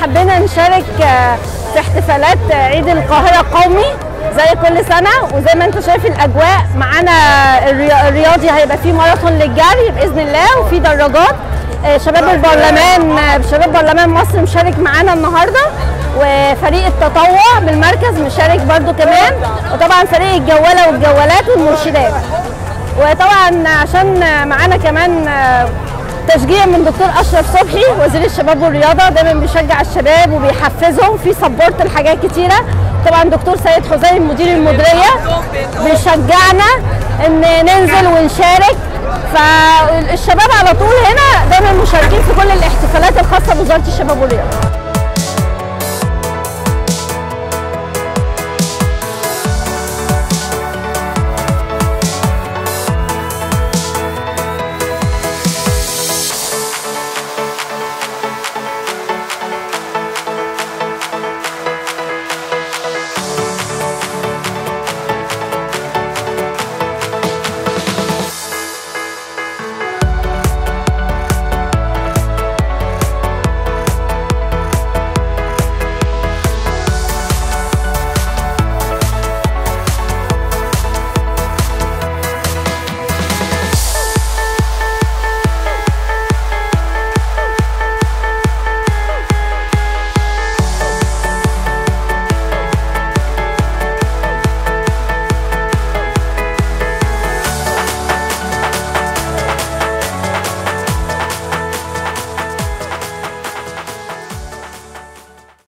حبينا نشارك آه، في احتفالات عيد القاهرة القومي زي كل سنة وزي ما انت شايف الأجواء معانا الري- الرياضي هيبقى فيه ماراثون للجري بإذن الله وفي دراجات آه، شباب البرلمان آه، شباب برلمان مصر مشارك معانا النهارده وفريق التطوع بالمركز مشارك برضو كمان وطبعا فريق الجوالة والجوالات والمرشدات وطبعا عشان معانا كمان آه، تشجيع من دكتور اشرف صبحي وزير الشباب والرياضه دايما بيشجع الشباب وبيحفزهم في سبورت لحاجات كتيره طبعا دكتور سيد حسين مدير المديريه بيشجعنا ان ننزل ونشارك فالشباب على طول هنا دايما مشاركين في كل الاحتفالات الخاصه بوزاره الشباب والرياضه